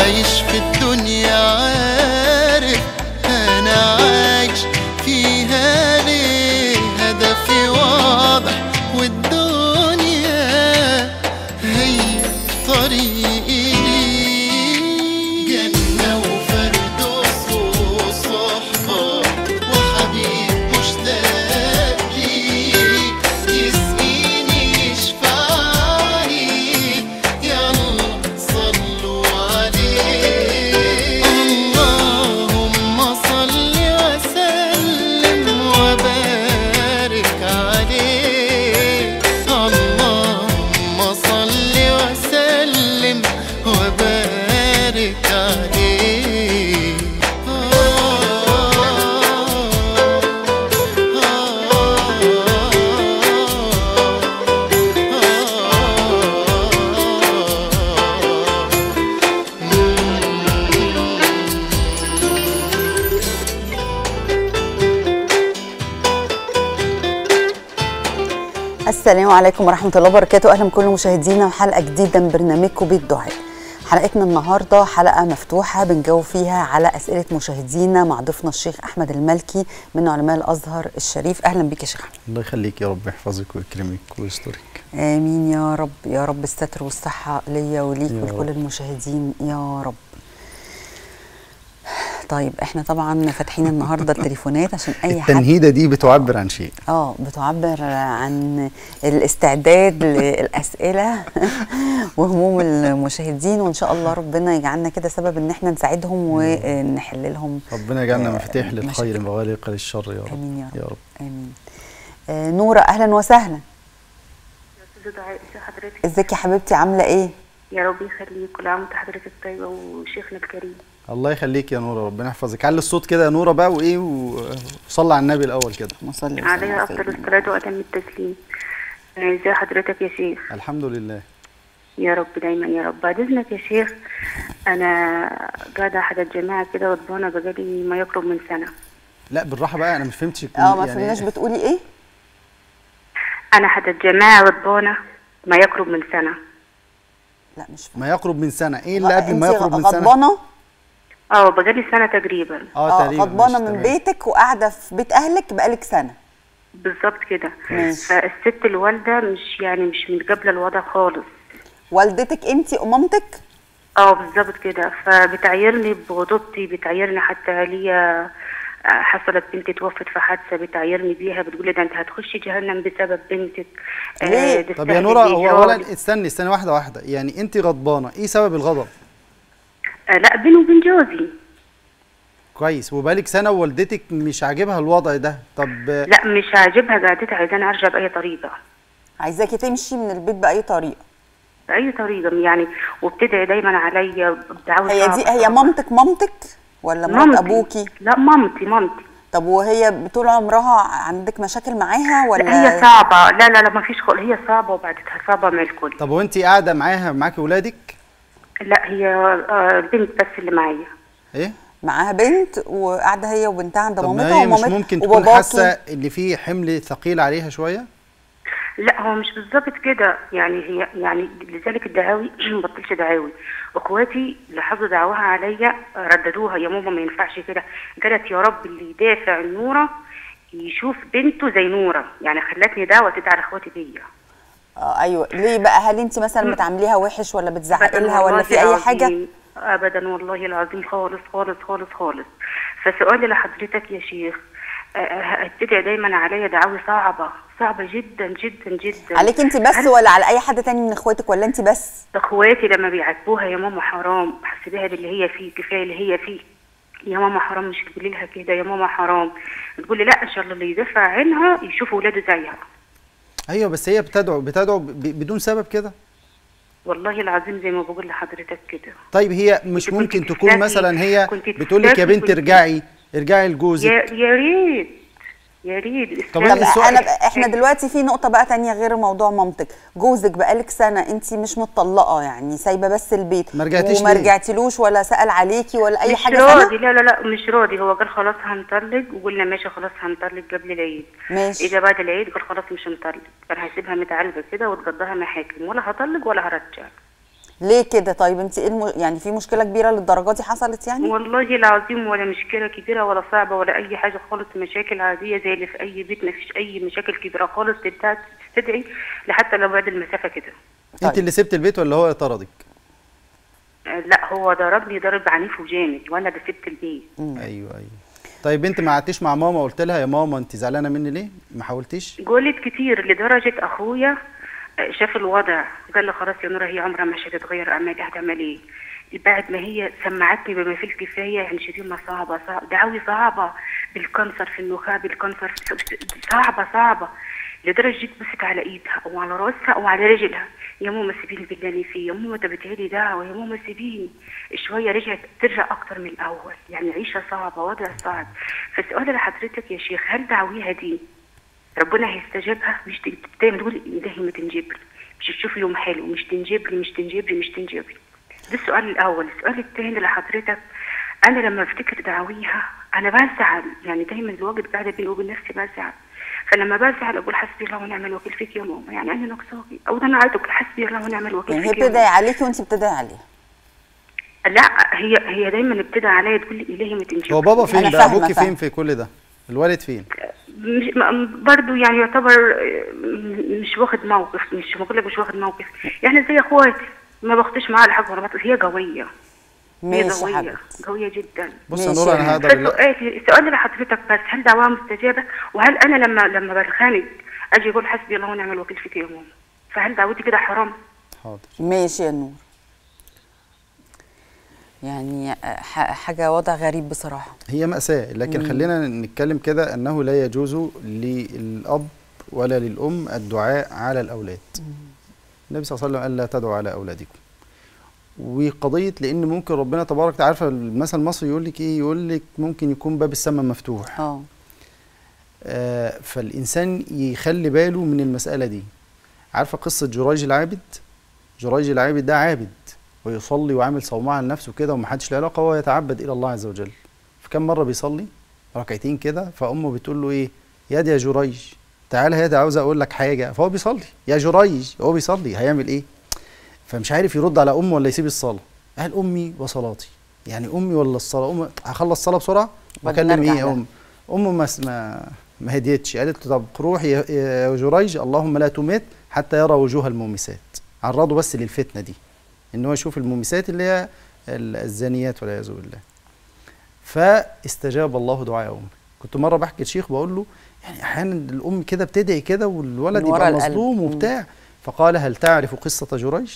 عايش في الدنيا عارف انا عايش فيها ليه هدفي واضح والدنيا هي طريقي ليه جنة وفردوس وصحبة وحبيب مشتاق ليه يسقيني يشفعني يلا صلوا عليه اللهم صل وسلم وبارك عليه اللهم صل وسلم وبارك عليه السلام عليكم ورحمة الله وبركاته أهلا بكل مشاهدينا وحلقة جديدة من برنامجكم بيت دعاء حلقتنا النهاردة حلقة مفتوحة بنجاوب فيها على أسئلة مشاهدينا مع ضيفنا الشيخ أحمد المالكي من علماء الأزهر الشريف أهلا بك يا شيخ أحمد الله يخليك يا رب يحفظك ويكرمك ويسترك آمين يا رب يا رب الستر والصحة ليا وليك يا ولكل رب. المشاهدين يا رب طيب احنا طبعا فاتحين النهارده التليفونات عشان اي حد التنهيدة دي بتعبر عن شيء اه بتعبر عن الاستعداد للاسئله وهموم المشاهدين وان شاء الله ربنا يجعلنا كده سبب ان احنا نساعدهم ونحل لهم ربنا يجعلنا آه، مفاتيح للخير مشاكل. مغالق للشر يا رب امين يا رب, يا رب امين آه نوره اهلا وسهلا استاذ دعاء ازي حضرتك ازيك يا حبيبتي عامله ايه يا رب يخليك كل عام وانت حضرتك طيبه وشيخنا الكريم الله يخليك يا نورة ربنا يحفظك علي الصوت كده يا نورة بقى وايه وصلي على النبي الاول كده مصلي وسلم عليه على افضل سيدنا. الصلاه واتم التسليم آه، ازي حضرتك يا شيخ الحمد لله يا رب دايما يا رب بعد اذنك يا شيخ انا قاعده احد الجماعه كده غضبانه بقالي ما يقرب من سنه لا بالراحة بقى انا مش فهمتش اه ما يعني فهمناش بتقولي ايه انا احد الجماعه غضبانه ما يقرب من سنه لا مش فاهمه ما يقرب من سنة ايه اللي قبل ما انتي يقرب من سنة غضبانه اه بقالي سنه تقريبا اه اه تقريبا غضبانه ماشي، من تمام. بيتك وقاعده في بيت اهلك بقالك سنه بالظبط كده ماشي. فالست الوالده مش يعني مش متقابله الوضع خالص والدتك انتي ومامتك اه بالظبط كده فبتعيرني بغضبتي بتعيرني حتى ليا آه، حصلت بنتي توفت في حادثه بتعيرني بيها بتقولي ده انت هتخشي جهنم بسبب بنتك ليه؟ ده طب يا استهلك نورة هو بإجرام. اولا استني استني واحدة واحدة يعني انت غضبانة ايه سبب الغضب آه لا بيني وبين جوزي كويس وبقالك سنة ووالدتك مش عاجبها الوضع ده طب لا مش عاجبها قعدتها عايزاني ارجع باي طريقه عايزاكي تمشي من البيت باي طريقه باي طريقه يعني وبتدعي دايما عليا بدعوه هي دي صعبة هي صعبة. مامتك مامتك ولا مرات مامتي. ابوكي لا مامتي مامتي طب وهي طول عمرها عندك مشاكل معاها ولا لا هي صعبه لا لا لا ما فيش خلق هي صعبه وبعدتها صعبه مع الكل طب وانت قاعدة معاها معاكي ولادك لا هي آه، البنت بس اللي معايا ايه معاها بنت وقاعده هي وبنتها عند طب ما مامتها هي مش ومامت- ممكن تكون وباباكي. حاسه ان في حمل ثقيل عليها شويه لا هو مش بالظبط كده يعني هي يعني لذلك الدعاوي ما بطلش دعاوي اخواتي لاحظوا دعواها عليا رددوها يا ماما ما ينفعش كده قالت يا رب اللي يدافع عن نوره يشوف بنته زي نوره يعني خلتني دعوه تدعي على اخواتي بيا اه ايوه ليه بقى هل انت مثلا بتعامليها وحش ولا بتزعقي أبداً لها ولا والله في اي حاجه العظيم. ابدا والله العظيم خالص خالص خالص خالص فسؤالي لحضرتك يا شيخ هتدعي دايما عليا دعاوي صعبه صعبه جدا جدا جدا عليك انت بس هل- ولا على اي حد تاني من اخواتك ولا انت بس اخواتي لما بيعاتبوها يا ماما حرام حسبيها باللي هي فيه كفايه اللي هي فيه يا ماما حرام مش تقولي لها كده يا ماما حرام تقول لي لا ان شاء الله اللي يدافع عنها يشوف ولاده زيها ايوه بس هي بتدعو بتدعو ب- بدون سبب كده والله العظيم زي ما بقول لحضرتك كده طيب هي مش كنت ممكن تستاهلي- تكون مثلا هي كنت بتقول لك يا تستاهلي بنت كنت- ارجعي ارجعي لجوزك يا يا ريت يا ريت طب طب أنا السؤال- انا بقى احنا دلوقتي في نقطه بقى تانية غير موضوع مامتك جوزك بقالك سنه انت مش مطلقه يعني سايبه بس البيت ما رجعتيش وما ليه؟ رجعتلوش ولا سال عليكي ولا اي مش حاجه راضي سنه لا لا لا مش راضي هو قال خلاص هنطلق وقلنا ماشي خلاص هنطلق قبل العيد ماشي. اجى بعد العيد قال خلاص مش هنطلق كان هيسيبها متعالجه كده وتقضاها محاكم ولا هطلق ولا هرجع ليه كده طيب انت ايه الم... يعني في مشكله كبيره للدرجه دي حصلت يعني والله العظيم ولا مشكلة كبيرة ولا صعبة ولا أي حاجة خالص مشاكل عادية زي اللي في أي بيت ما فيش أي مشاكل كبيرة خالص تبتدي تستدعي لحتى لو بعد المسافة كده انت اللي سبت البيت ولا هو طردك آه، لا هو ضربني ضرب عنيف وجامد وأنا اللي سبت البيت ايوه ايوه طيب انت ما قعدتيش مع ماما قلت لها يا ماما انت زعلانه مني ليه ما حاولتيش قلت كتير لدرجة أخويا آه، شاف الوضع قال لي خلاص يا نورة هي عمرها مش هتتغير أعمال هتعمل إيه بعد ما هي سمعتني بما فيه الكفاية يعني شتيمة صعبة صعبة دعاوي صعبة بالكانسر في النخاع بالكانسر في صعبة صعبة لدرجة جيت بصت على ايدها او على راسها او على رجلها يا ماما سيبيني بالله اللي فيه يا ماما ده بتهيألي دعوة يا ماما سيبيني شوية رجعت ترجع اكتر من الاول يعني عيشة صعبة وضع صعب فسؤال لحضرتك يا شيخ هل دعويها دي ربنا هيستجيبها مش دايما تقول الهي ما تنجب لي مش تشوف يوم حلو مش تنجب لي مش تنجب لي مش تنجب لي ده السؤال الاول السؤال الثاني لحضرتك انا لما افتكر دعويها انا بزعل يعني دايما الواجب قاعده بيني وبين نفسي بزعل فلما بزعل اقول حسبي الله ونعم الوكيل فيك يا ماما يعني انا ناقصاكي او ده انا عايزه اقول حسبي الله ونعم الوكيل يعني هي فيك يا بتدعي ماما عليكي وانت بتدعي عليها لا هي هي دايما ابتدى عليا تقول لي الهي ما تنجب هو بابا فين أنا ده فاهمة، ابوكي فاهمة. فين في كل ده الوالد فين مش م- برضو يعني يعتبر آه، م- مش واخد موقف مش بقول لك مش واخد موقف يعني زي اخواتي ما باخدش معاها الحاجه ولا بطل هي قويه هي ماشي يا قويه حبيبتي قويه جدا بص يا ماشي نور يا انا هند. هقدر بالله فسؤالي سؤالي لحضرتك بس هل دعواها مستجابه وهل انا لما لما بتخانق اجي اقول حسبي الله ونعم الوكيل فيك يا ماما فهل دعوتي كده حرام؟ حاضر ماشي يا نور يعني ح- حاجه وضع غريب بصراحه هي مأساة لكن خلينا نتكلم كده أنه لا يجوز للأب ولا للأم الدعاء على الأولاد النبي صلى الله عليه وسلم قال لا تدعوا على أولادكم وقضية لأن ممكن ربنا تبارك وتعالى عارفة المثل المصري يقول لك إيه يقول لك ممكن يكون باب السماء مفتوح اه آه فالإنسان يخلي باله من المسألة دي عارفة قصة جريج العابد جريج العابد ده عابد ويصلي وعامل صومعة لنفسه كده ومحدش له علاقة وهو يتعبد إلى الله عز وجل فكم مرة بيصلي ركعتين كده فأمه بتقول له إيه يا دي يا جريج تعالى يا دي عاوز أقول لك حاجة فهو بيصلي يا جريج هو بيصلي هيعمل إيه فمش عارف يرد على أمه ولا يسيب الصلاة قال أمي وصلاتي يعني أمي ولا الصلاة أمي هخلص الصلاة بسرعة وبعدين وأكلم نرجع إيه يا لها. أم أمه ما ما ما هديتش قالت له طب روح يا يا جريج اللهم لا تمت حتى يرى وجوه المومسات عرضه بس للفتنة دي ان هو يشوف المومسات اللي هي ال- الزانيات والعياذ بالله فاستجاب الله دعاء امي كنت مره بحكي لشيخ بقول له يعني احيانا الام كده بتدعي كده والولد من ورا يبقى القلب. مظلوم مم. وبتاع فقال هل تعرف قصه جريج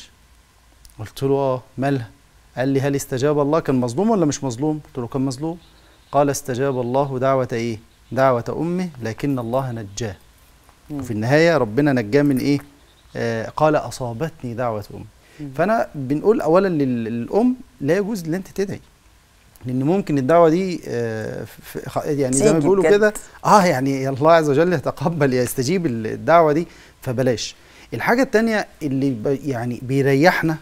قلت له اه مالها قال لي هل استجاب الله كان مظلوم ولا مش مظلوم قلت له كان مظلوم قال استجاب الله دعوه ايه دعوه امه لكن الله نجاه وفي النهايه ربنا نجاه من ايه آه قال اصابتني دعوه امي فانا بنقول اولا لل- للام لا يجوز ان انت تدعي لان ممكن الدعوه دي آه، في- خ- يعني زي ما تيجي بيقولوا بجد. كده اه يعني الله عز وجل يتقبل يستجيب الدعوه دي فبلاش الحاجه الثانيه اللي ب- يعني بيريحنا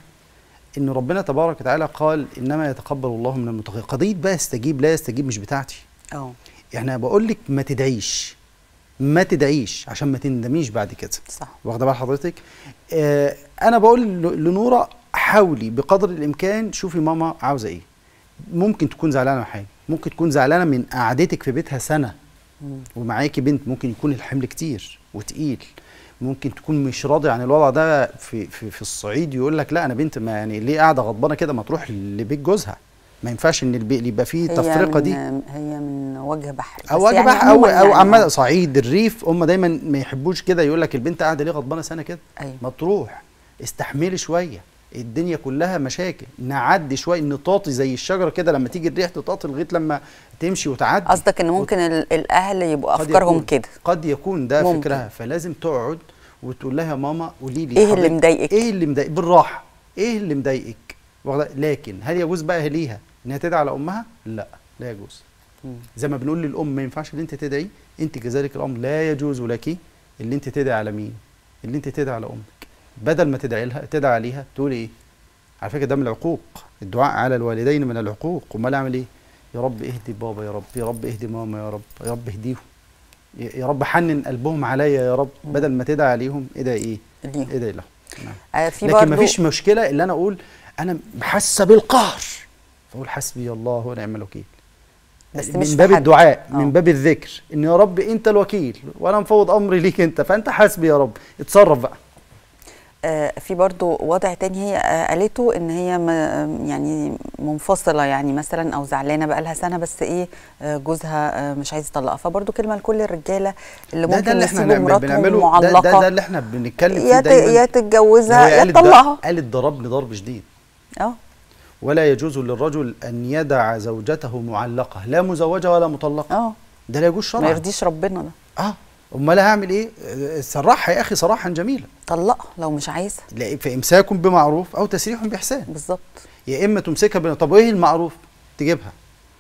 ان ربنا تبارك وتعالى قال انما يتقبل الله من المتقين قضيه بقى استجيب لا يستجيب مش بتاعتي اه يعني بقول لك ما تدعيش ما تدعيش عشان ما تندميش بعد كده صح واخده بال حضرتك آه انا بقول ل- لنوره حاولي بقدر الامكان شوفي ماما عاوزه ايه ممكن تكون زعلانه من حاجه ممكن تكون زعلانه من قعدتك في بيتها سنه ومعاكي بنت ممكن يكون الحمل كتير وتقيل ممكن تكون مش راضي عن الوضع ده في في, في الصعيد يقول لك لا انا بنت ما يعني ليه قاعده غضبانه كده ما تروح لبيت جوزها ما ينفعش ان البي- يبقى فيه هي التفرقه من دي هي من وجه بحر او بس واجب يعني او عموماً او يعني عامه آه. صعيد الريف هم دايما ما يحبوش كده يقول لك البنت قاعده ليه غضبانه سنه كده أيوة. ما تروح استحملي شويه الدنيا كلها مشاكل نعدي شويه نطاطي زي الشجره كده لما تيجي الريح تطاطي لغايه لما تمشي وتعدي قصدك ان ممكن ال- الاهل يبقوا قد افكارهم يكون- كده قد يكون ده ممكن. فكرها فلازم تقعد وتقول لها يا ماما قولي لي إيه اللي حضرتك مضايقك؟ ايه اللي مضايقك بالراحه ايه اللي مضايقك واخدة- لكن هل يجوز بقى ليها انها تدعي على امها لا لا يجوز زي ما بنقول للام ما ينفعش ان انت تدعي انت كذلك الامر لا يجوز لك اللي انت تدعي على مين اللي انت تدعي على امك بدل ما تدعي لها تدعي عليها تقول ايه على فكره ده من العقوق الدعاء على الوالدين من العقوق امال اعمل ايه يا رب اهدي بابا يا رب يا رب اهدي ماما يا رب يا رب اهديهم يا يا رب حنن قلبهم عليا يا رب بدل ما تدعي عليهم ادعي ايه ليهم. ادعي لهم نعم. آه في لكن برضو ما فيش مشكله اللي انا اقول انا حاسه بالقهر فاقول حسبي الله ونعم الوكيل بس من مش في باب حد. الدعاء آه. من باب الذكر ان يا رب انت الوكيل وانا مفوض امري ليك انت فانت حسبي يا رب اتصرف بقى آه، في برضو وضع تاني هي آه، قالته ان هي م- يعني منفصله يعني مثلا او زعلانه بقى لها سنه بس ايه آه، جوزها آه، مش عايز يطلقها فبرضو كلمه لكل الرجاله اللي ده ممكن ده اللي احنا يسيبوا نعمل- مراتهم بنعمله ده, معلقه ده, ده اللي احنا بنتكلم فيه يا ت- دايما يا تتجوزها هي يا قالت ده- تطلقها قالت ضربني ضرب شديد اه ولا يجوز للرجل ان يدع زوجته معلقه لا مزوجه ولا مطلقه اه ده لا يجوز ما شرعا يرضيش ربنا ده اه امال هعمل ايه آه، سرحها يا اخي صراحا جميلا طلقها لو مش عايزها لا فامساك بمعروف او تسريح باحسان بالظبط يا اما تمسكها بنا طب ايه المعروف تجيبها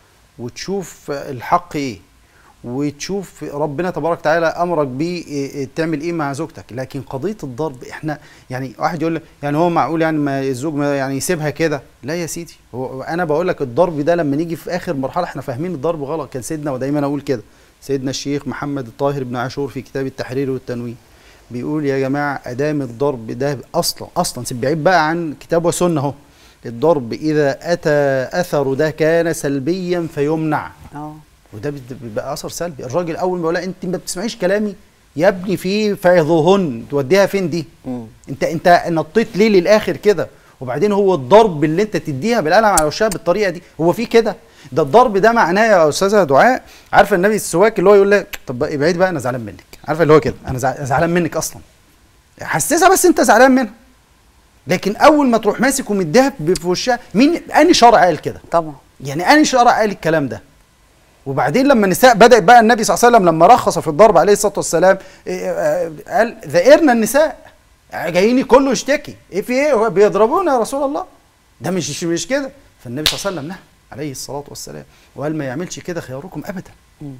وتشوف الحق ايه وتشوف ربنا تبارك وتعالى امرك بيه إيه- إيه تعمل ايه مع زوجتك لكن قضيه الضرب احنا يعني واحد يقول لك يعني هو معقول يعني ما الزوج ما يعني يسيبها كده لا يا سيدي هو انا بقول لك الضرب ده لما نيجي في اخر مرحله احنا فاهمين الضرب غلط كان سيدنا ودايما اقول كده سيدنا الشيخ محمد الطاهر بن عاشور في كتاب التحرير والتنوين بيقول يا جماعه ادام الضرب ده اصلا اصلا سيب بعيد بقى عن كتاب وسنه اهو الضرب اذا اتى اثر ده كان سلبيا فيمنع اه وده بت- بيبقى اثر سلبي الراجل اول ما يقول لها انت ما بتسمعيش كلامي يا ابني في فيضهن توديها فين دي مم. انت انت نطيت ليه للاخر كده وبعدين هو الضرب اللي انت تديها بالقلم على وشها بالطريقه دي هو في كده ده الضرب ده معناه يا استاذه دعاء عارفه النبي السواك اللي هو يقول لك طب بقى ابعد بقى انا زعلان منك عارفه اللي هو كده انا زع- زعلان منك اصلا حسسها بس انت زعلان منها لكن اول ما تروح ماسك ومديها ب- في وشها مين اني شرع قال كده طبعا يعني اني شرع قال الكلام ده وبعدين لما النساء بدات بقى النبي صلى الله عليه وسلم لما رخص في الضرب عليه الصلاه والسلام إيه، آه، قال ذئرنا النساء جايين كله يشتكي ايه في ايه هو بيضربونا يا رسول الله ده مش مش كده فالنبي صلى الله عليه وسلم نهى عليه الصلاه والسلام وقال ما يعملش كده خياركم ابدا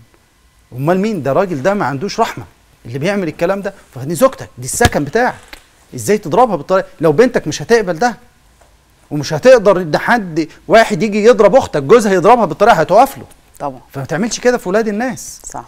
امال مين ده راجل ده ما عندوش رحمه اللي بيعمل الكلام ده فدي زوجتك دي السكن بتاعك ازاي تضربها بالطريقه لو بنتك مش هتقبل ده ومش هتقدر ان حد واحد يجي يضرب اختك جوزها يضربها بالطريقه هتقف له طبعا فما تعملش كده في ولاد الناس صح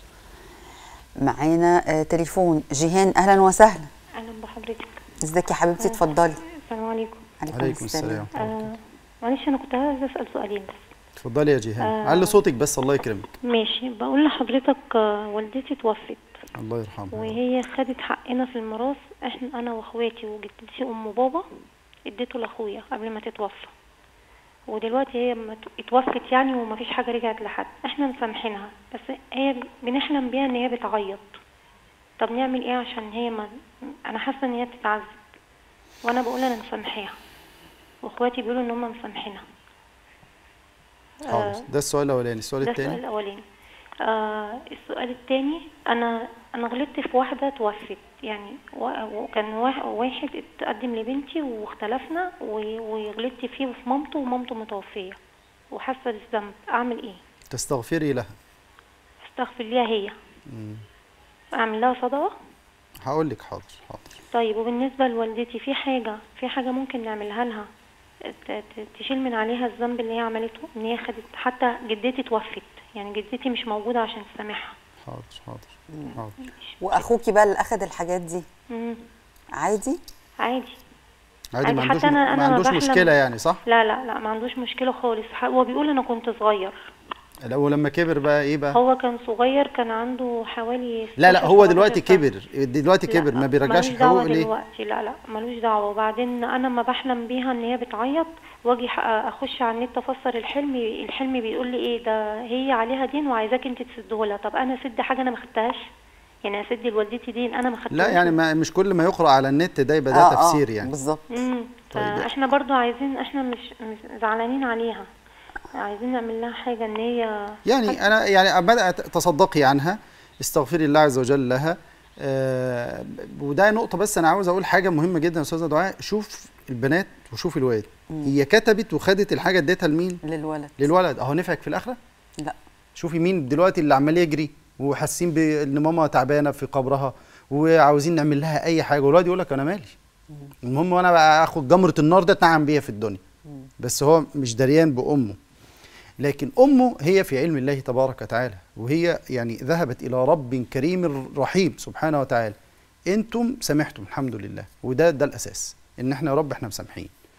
معانا آه تليفون جيهان اهلا وسهلا اهلا بحضرتك ازيك يا حبيبتي اتفضلي السلام عليكم عليكم السلام آه معلش انا كنت عايزه اسال سؤالين بس اتفضلي يا جيهان آه. علي صوتك بس الله يكرمك ماشي بقول لحضرتك آه والدتي توفت الله يرحمها وهي خدت حقنا في الميراث احنا انا واخواتي وجدتي ام وبابا اديته لاخويا قبل ما تتوفى ودلوقتي هي ما ت- اتوفت يعني ومفيش حاجه رجعت لحد احنا مسامحينها بس هي بنحلم بيها ان هي بتعيط طب نعمل ايه عشان هي ما انا حاسه ان هي بتتعذب وانا بقول انا مسامحاها واخواتي بيقولوا ان هم مسامحينها حاضر ده السؤال الاولاني السؤال ده السؤال الثاني الاولاني آه السؤال الثاني انا انا غلطت في واحده توفت يعني و- وكان واحد, واحد اتقدم لبنتي واختلفنا و- وغلطت فيه في مامته ومامته متوفيه وحاسه بالذنب اعمل ايه تستغفري لها استغفر ليها هي اعمل لها صدقه هقول لك حاضر حاضر طيب وبالنسبه لوالدتي في حاجه في حاجه ممكن نعملها لها ت- ت- تشيل من عليها الذنب اللي هي عملته ان هي خدت حتى جدتي توفت يعني جدتي مش موجوده عشان تسامحها حاضر حاضر حاضر واخوكي بقى اللي اخد الحاجات دي مم. عادي عادي عادي ما عادي، عندوش حتى أنا- ما أنا عندوش بحلم- مشكله يعني صح لا لا لا ما عندوش مشكله خالص ح- هو بيقول انا كنت صغير لو لما كبر بقى ايه بقى هو كان صغير كان عنده حوالي لا لا 16 هو دلوقتي 17 كبر دلوقتي لا، كبر ما بيرجعش ملوش دعوة الحقوق ليه دلوقتي لا لا ملوش دعوة وبعدين أنا ما بحلم بيها إن هي بتعيط وأجي ح- أخش على النت أفسر الحلم الحلم بيقول لي إيه ده هي عليها دين وعايزاك أنت تسده لها طب أنا أسد حاجة أنا ما خدتهاش يعني أسد لوالدتي دين أنا ما خدتهاش لا يعني ما مش كل ما يقرا على النت ده يبقى ده آه، آه، تفسير يعني بالظبط امم طيب. فاحنا برضو عايزين احنا مش, مش زعلانين عليها عايزين نعمل لها حاجة إن هي يعني انا يعني بدات تصدقي عنها استغفري الله عز وجل لها آه وده نقطه بس انا عاوز اقول حاجه مهمه جدا يا استاذه دعاء شوف البنات وشوف الواد هي كتبت وخدت الحاجه اديتها لمين للولد للولد اهو نفعك في الاخره لا شوفي مين دلوقتي اللي عمال يجري وحاسين بان ماما تعبانه في قبرها وعاوزين نعمل لها اي حاجه والواد يقول لك انا مالي المهم وانا بقى اخد جمره النار ده اتنعم بيها في الدنيا بس هو مش دريان بامه لكن امه هي في علم الله تبارك وتعالى وهي يعني ذهبت الى رب كريم رحيم سبحانه وتعالى انتم سامحتم الحمد لله وده ده الاساس ان احنا يا رب احنا مسامحين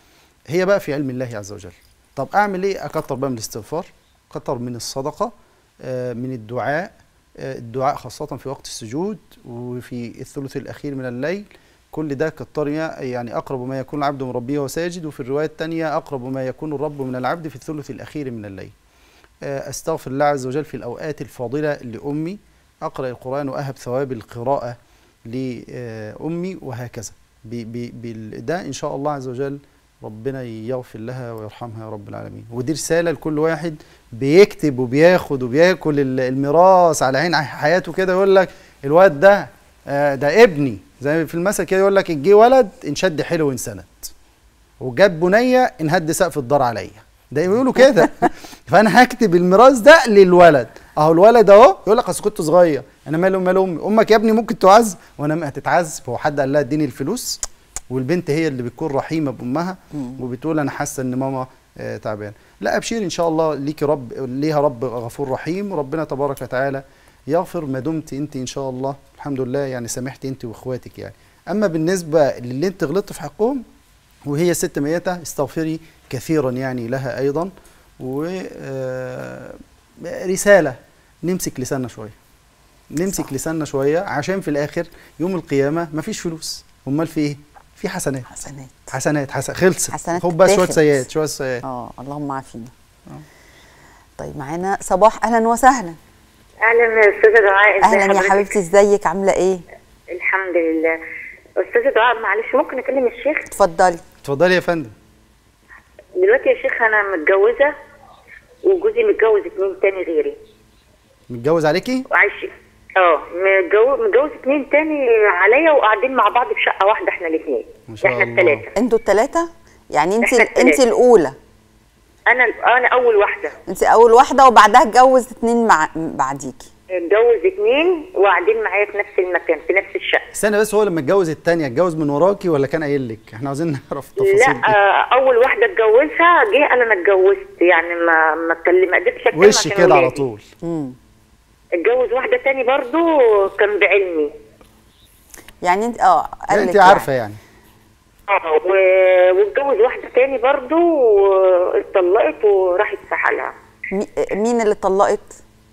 هي بقى في علم الله عز وجل طب اعمل ايه اكتر بقى من الاستغفار اكتر من الصدقه آه، من الدعاء آه، الدعاء خاصه في وقت السجود وفي الثلث الاخير من الليل كل ده كالطريقة يعني أقرب ما يكون العبد من ربه وهو ساجد وفي الرواية الثانية أقرب ما يكون الرب من العبد في الثلث الأخير من الليل آه، أستغفر الله عز وجل في الأوقات الفاضلة لأمي أقرأ القرآن وأهب ثواب القراءة لأمي وهكذا ب- ب- بال- ده إن شاء الله عز وجل ربنا يغفر لها ويرحمها يا رب العالمين ودي رسالة لكل واحد بيكتب وبياخد وبياكل ال- الميراث على عين حياته كده يقول لك الواد ده آه، ده ابني زي في المثل كده يقول لك جه ولد انشد حلو انسند وجاب بنيه انهد سقف الدار عليا ده يقولوا كده فانا هكتب الميراث ده للولد اهو الولد اهو يقول لك اصل كنت صغير انا مالي ومال امي امك يا ابني ممكن تعذب وانا ما هتتعذب هو حد قال لها اديني الفلوس والبنت هي اللي بتكون رحيمه بامها وبتقول انا حاسه ان ماما آه، تعبانه لا ابشري ان شاء الله ليكي رب ليها رب غفور رحيم وربنا تبارك وتعالى يغفر ما دمت انت ان شاء الله الحمد لله يعني سامحتي انت واخواتك يعني اما بالنسبه للي انت غلطت في حقهم وهي ست ميتة استغفري كثيرا يعني لها أيضا ورسالة نمسك لساننا شوية نمسك صح. لساننا شوية عشان في الآخر يوم القيامة مفيش فلوس أمال في إيه؟ في حسنات حسنات حسنات حسنات خلصت حسنات خد بقى شوية تتاخد. سيئات شوية سيئات اه اللهم عافينا طيب معانا صباح اهلا وسهلا اهلا يا استاذه دعاء ازي اهلا يا حضرتك؟ حبيبتي ازيك عامله ايه الحمد لله استاذه دعاء معلش ممكن اكلم الشيخ اتفضلي اتفضلي يا فندم دلوقتي يا شيخ انا متجوزه وجوزي متجوز اتنين تاني غيري متجوز عليكي؟ وعايش اه متجوز متجوز اتنين تاني عليا وقاعدين مع بعض في شقه واحده احنا الاثنين ما شاء احنا الله. الثلاثه انتوا الثلاثه يعني انت إحنا انت التلاتة. الاولى انا انا اول واحده انت اول واحده وبعدها اتجوز اتنين مع بعديكي اتجوز اتنين وقاعدين معايا في نفس المكان في نفس الشقه استنى بس هو لما اتجوز التانية اتجوز من وراكي ولا كان قايل لك؟ احنا عاوزين نعرف التفاصيل لا دي آه، اول واحده اتجوزها جه قال انا اتجوزت يعني ما ما اتكلم ما قدرتش اتكلم وش عشان كده على ولادي. طول امم اتجوز واحده تاني برضو كان بعلمي يعني انت اه قال انت لك عارفة يعني اه و- واتجوز واحده تاني برضو واتطلقت وراحت في حالها مي- مين اللي اتطلقت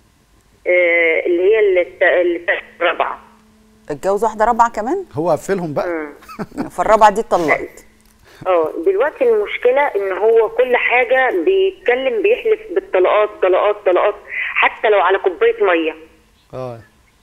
آه، اللي هي اللي الت- اللي الت- الرابعه اتجوز واحده رابعه كمان هو قفلهم بقى مم. فالرابعه دي اتطلقت اه دلوقتي المشكله ان هو كل حاجه بيتكلم بيحلف بالطلقات طلقات طلقات حتى لو على كوبايه ميه اه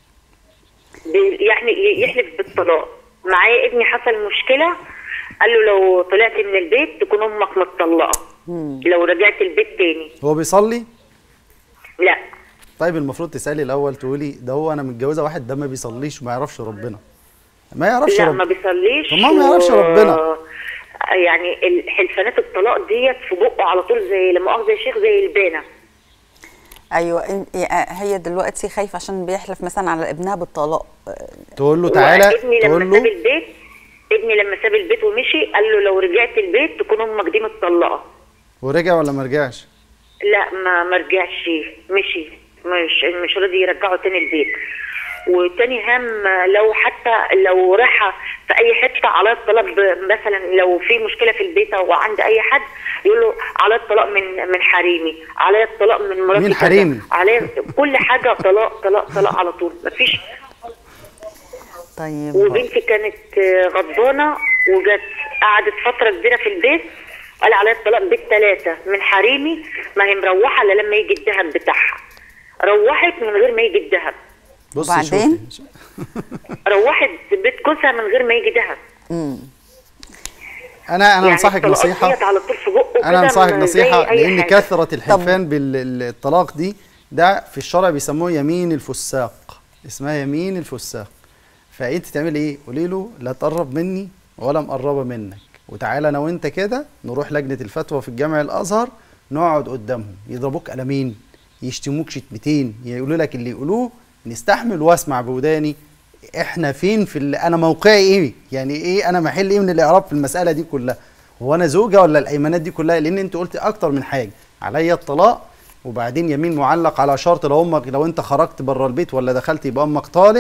بي- يعني ي- يحلف بالطلاق معايا ابني حصل مشكله قال له لو طلعت من البيت تكون امك متطلقه لو رجعت البيت تاني هو بيصلي؟ لا طيب المفروض تسالي الاول تقولي ده هو انا متجوزه واحد ده ما بيصليش وما يعرفش ربنا ما يعرفش لا ربنا ما بيصليش طب ما هو ما يعرفش ربنا. يعني ال- حلفانات الطلاق ديت في بقه على طول زي لما مؤاخذه يا شيخ زي البانه ايوه إن- يا- هي دلوقتي خايفه عشان بيحلف مثلا على ابنها بالطلاق آه، تقول له تعالى ابني تقول لما ساب له البيت ابني لما ساب البيت ومشي قال له لو رجعت البيت تكون امك دي متطلقه ورجع ولا ما رجعش لا ما ما رجعش مشي مش مش راضي يرجعه تاني البيت وتاني هم لو حتى لو راح في اي حته على الطلاق ب- مثلا لو في مشكله في البيت او عند اي حد يقول له على الطلاق من من حريمي على الطلاق من مراتي مين كذا، حريمي؟ على كل حاجه طلاق طلاق طلاق على طول مفيش طيب وبنتي كانت آه، غضبانه وجت قعدت فتره كبيره في البيت قال عليا الطلاق بالثلاثه من حريمي ما هي مروحه الا لما يجي الذهب بتاعها روحت من غير ما يجي الذهب بص وبعدين؟ شوفي روحت بيت جوزها من غير ما يجي ذهب امم انا انا انصحك الطلاقات نصيحه ديت على طول في بقه انا كده انصحك زي نصيحه أي لان حاجة. كثره الحلفان بالطلاق دي ده في الشرع بيسموه يمين الفساق اسمها يمين الفساق فانت تعمل ايه قولي له لا تقرب مني ولا مقربه منك وتعالى انا وانت كده نروح لجنه الفتوى في الجامع الازهر نقعد قدامهم يضربوك قلمين يشتموك شتمتين يقولوا لك اللي يقولوه نستحمل واسمع بوداني احنا فين في ال- انا موقعي ايه يعني ايه انا محل ايه من الاعراب في المساله دي كلها هو انا زوجه ولا الايمانات دي كلها لان انت قلت اكتر من حاجه عليا الطلاق وبعدين يمين معلق على شرط لو امك لو انت خرجت بره البيت ولا دخلت يبقى امك طالق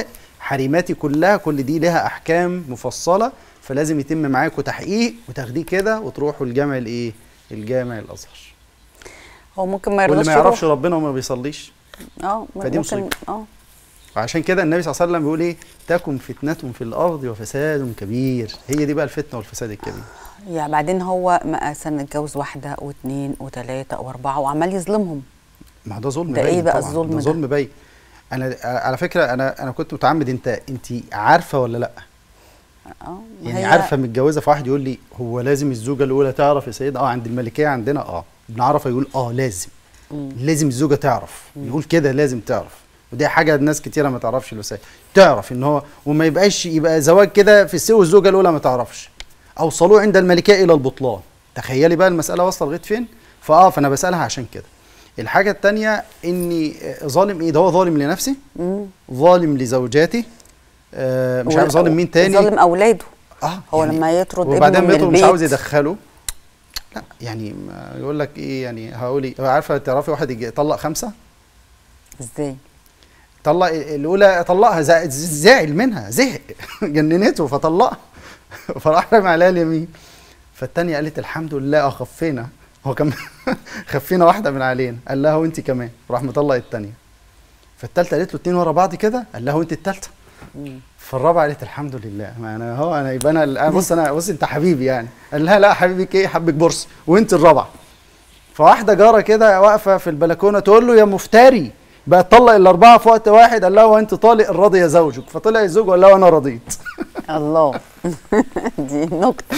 حريماتي كلها كل دي لها احكام مفصله فلازم يتم معاكوا تحقيق وتاخديه كده وتروحوا الجامع الايه الجامع الازهر هو ممكن ما واللي يرضاش ما يعرفش يروح. ربنا وما بيصليش اه فدي ممكن مصيبة. اه وعشان كده النبي صلى الله عليه وسلم بيقول ايه تكن فتنه في الارض وفساد كبير هي دي بقى الفتنه والفساد الكبير يعني بعدين هو مثلا اتجوز واحده واثنين وثلاثه واربعه وعمال يظلمهم ما هو ده ظلم ده إيه باين بقى طبعاً. الظلم ده ده؟ ظلم باين انا على فكره انا انا كنت متعمد انت انت عارفه ولا لا اه ما يعني هي- عارفه متجوزه فواحد يقول لي هو لازم الزوجه الاولى تعرف يا سيد اه عند الملكيه عندنا اه ابن عرفه يقول اه لازم لازم الزوجه تعرف يقول كده لازم تعرف ودي حاجه الناس كتيره ما تعرفش الوسائل تعرف ان هو وما يبقاش يبقى زواج كده في السوق الزوجه الاولى ما تعرفش اوصلوه عند الملكيه الى البطلان تخيلي بقى المساله واصله لغايه فين فاه فانا بسالها عشان كده الحاجه الثانيه اني آه، ظالم ايه ده هو ظالم لنفسه مم. ظالم لزوجاته آه مش عارف وال- ظالم مين تاني ظالم اولاده اه هو لما يطرد وبعدين ابنه من بيته مش البيت عاوز يدخله لا يعني ما يقول لك ايه يعني هقول ايه عارفه تعرفي واحد يجي يطلق خمسه ازاي طلق الاولى طلقها زع- زعل منها زهق جننته فطلقها فراح رمى عليها اليمين فالتانية قالت الحمد لله اه خفينا هو كمان خفينا واحده من علينا قال لها وانت كمان راح مطلق التانية فالتالتة قالت له اتنين ورا بعض كده قال لها وانت التالتة فالرابعه قالت الحمد لله ما انا هو انا يبقى انا أنا بص انا بص انت حبيبي يعني قال لها لا حبيبك ايه حبك بورس وانت الرابعه فواحده جاره كده واقفه في البلكونه تقول له يا مفتري بقى تطلق الاربعه في وقت واحد قال لها وانت طالق الراضي يا زوجك فطلع الزوج وقال لها وانا رضيت الله دي نكته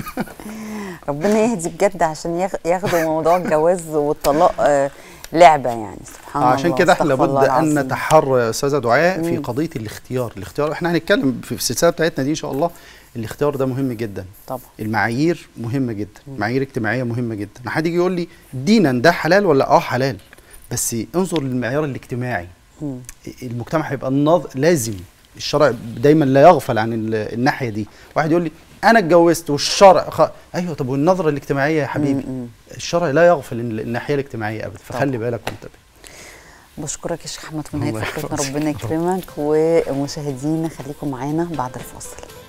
ربنا يهدي بجد عشان ياخ- ياخدوا موضوع الجواز والطلاق آه، لعبه يعني سبحان الله عشان كده احنا استغفر لابد الله ان العظيم. نتحرى يا استاذه دعاء في مم. قضيه الاختيار الاختيار احنا هنتكلم في السلسله بتاعتنا دي ان شاء الله الاختيار ده مهم جدا طبعا المعايير مهمه جدا معايير اجتماعيه مهمه جدا ما حد يجي يقول لي دينا ده حلال ولا اه حلال بس انظر للمعيار الاجتماعي مم. المجتمع هيبقى النظ... لازم الشرع دايما لا يغفل عن ال- الناحيه دي واحد يقول لي انا اتجوزت والشرع خ... ايوه طب والنظره الاجتماعيه يا حبيبي مم. الشرع لا يغفل ال- الناحيه الاجتماعيه ابدا فخلي طبعا. بالك وانتبه بشكرك يا شيخ احمد في نهايه الله فقرتنا يحفظك. ربنا يكرمك ومشاهدينا خليكم معانا بعد الفاصل